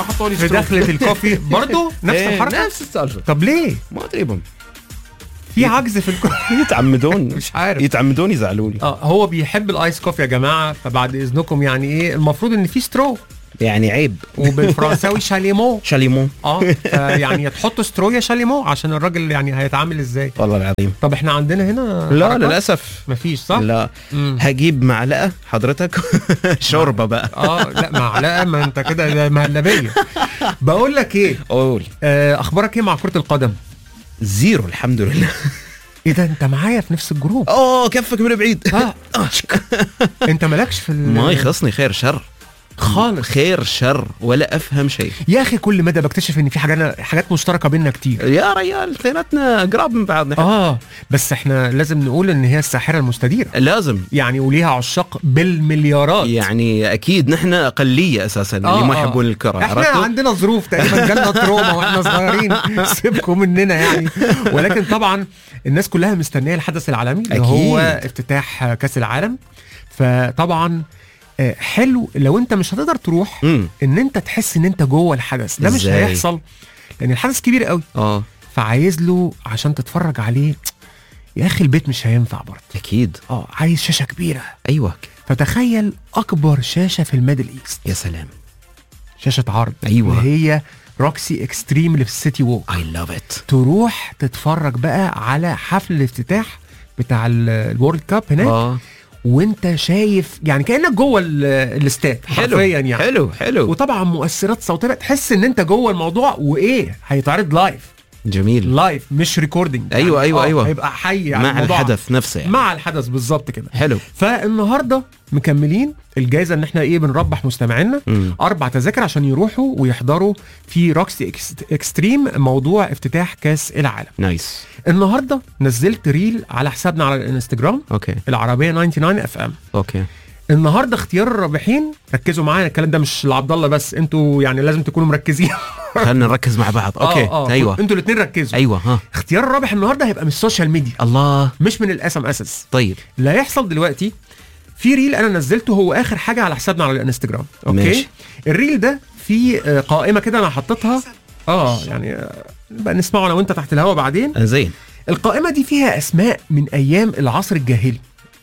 حطوا لي في سترو. دخله الكوفي برضه نفس إيه، الحركه نفس السالفه طب ليه ما ادري بهم في عجز في الكوفي يتعمدون مش عارف يتعمدون يزعلوني اه هو بيحب الايس كوفي يا جماعه فبعد اذنكم يعني ايه المفروض ان في سترو يعني عيب وبالفرنساوي شاليمو شاليمون اه يعني تحط سترو يا شاليمو عشان الراجل يعني هيتعامل ازاي والله العظيم طب احنا عندنا هنا لا حركات؟ للاسف مفيش صح لا مم. هجيب معلقه حضرتك شوربه بقى اه لا معلقه ما انت كده ده مهلبيه بقول لك ايه قول آه اخبارك ايه مع كره القدم زيرو الحمد لله ايه ده انت معايا في نفس الجروب اوه كفك من بعيد اه انت مالكش في ال- ما يخصني خير شر خالص خير شر ولا افهم شيء يا اخي كل مدى بكتشف ان في حاجات حاجات مشتركه بيننا كتير يا ريال اثنيناتنا قراب من بعض نحن اه بس احنا لازم نقول ان هي الساحره المستديره لازم يعني وليها عشاق بالمليارات يعني اكيد نحن اقليه اساسا اللي آه، ما آه. يحبون الكره احنا عرفتوا؟ عندنا ظروف تقريبا جالنا تروما واحنا صغيرين سيبكم مننا يعني ولكن طبعا الناس كلها مستنيه الحدث العالمي اللي أكيد. هو افتتاح كاس العالم فطبعا آه، حلو لو انت مش هتقدر تروح امم ان انت تحس ان انت جوه الحدث ده مش إزاي؟ هيحصل لان الحدث كبير قوي اه فعايز له عشان تتفرج عليه يا اخي البيت مش هينفع برضه اكيد اه عايز شاشه كبيره ايوه فتخيل اكبر شاشه في الميدل ايست يا سلام شاشه عرض أيوة. اللي هي روكسي اكستريم اللي في السيتي ووك اي لاف ات تروح تتفرج بقى على حفل الافتتاح بتاع ال- الورلد كاب هناك اه وانت شايف يعني كانك جوه ال- الاستاد حلو حرفيا يعني حلو حلو وطبعا مؤثرات صوتيه بقى تحس ان انت جوه الموضوع وايه هيتعرض لايف جميل لايف مش ريكوردنج أيوة، أيوة، أيوة. هيبقى حي يعني مع الموضوع الحدث نفسه يعني مع الحدث بالظبط كده حلو فالنهارده مكملين الجائزه ان احنا ايه بنربح مستمعينا مم. اربع تذاكر عشان يروحوا ويحضروا في روكسي إكس- اكستريم موضوع افتتاح كاس العالم نايس النهارده نزلت ريل على حسابنا على الانستجرام اوكي العربيه 99 اف ام اوكي النهارده اختيار الرابحين ركزوا معايا الكلام ده مش لعبد الله بس انتوا يعني لازم تكونوا مركزين خلينا نركز مع بعض اوكي آه آه. ايوه انتوا الاثنين ركزوا ايوه ها اختيار الرابح النهارده هيبقى من السوشيال ميديا الله مش من الاس ام اس طيب اللي هيحصل دلوقتي في ريل انا نزلته هو اخر حاجه على حسابنا على الانستجرام اوكي ماشي. الريل ده في آه، قائمه كده انا حطيتها اه يعني آه، بقى نسمعه انا وانت تحت الهوا بعدين آه، زين القائمه دي فيها اسماء من ايام العصر الجاهلي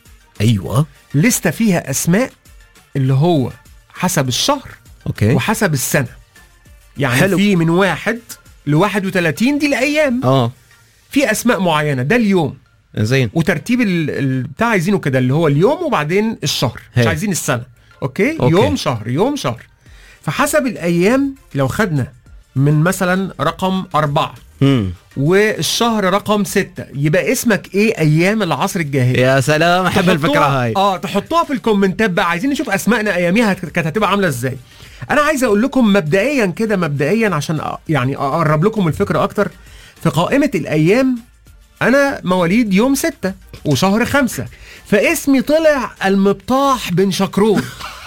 ايوه لسه فيها اسماء اللي هو حسب الشهر اوكي وحسب السنه يعني حلو. في من واحد ل 31 دي الايام اه في اسماء معينه ده اليوم زين وترتيب ال- ال- بتاع عايزينه كده اللي هو اليوم وبعدين الشهر مش هي. عايزين السنه أوكي؟, أوكي. يوم شهر يوم شهر فحسب الايام لو خدنا من مثلا رقم أربعة امم والشهر رقم ستة يبقى اسمك ايه ايام العصر الجاهلي يا سلام احب تحطوها- الفكره هاي اه تحطوها في الكومنتات بقى عايزين نشوف اسمائنا اياميها هت- كانت هتبقى عامله ازاي انا عايز اقول لكم مبدئيا كده مبدئيا عشان أ- يعني اقرب لكم الفكره اكتر في قائمه الايام انا مواليد يوم ستة وشهر خمسة فاسمي طلع المبطاح بن شكرون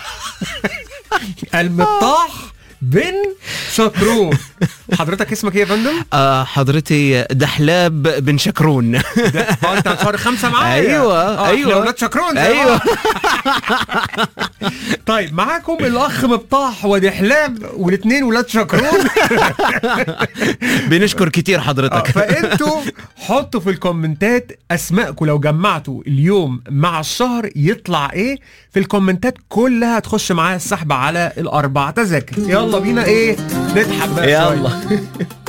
المبطاح بن شكرون حضرتك اسمك ايه يا فندم؟ آه حضرتي دحلاب بن شكرون اه انت شهر خمسة معايا أيوة، آه، أيوة. احنا ولاد شكرون زي أيوة. بعض. طيب معاكم الاخ مبطاح ودحلاب والاثنين ولاد شكرون بنشكر كتير آه، حضرتك فانتوا حطوا في الكومنتات اسماءكم لو جمعتوا اليوم مع الشهر يطلع ايه في الكومنتات كلها تخش معايا السحب على الاربع تذاكر يلا بينا ايه نضحك بقى شوية. يلا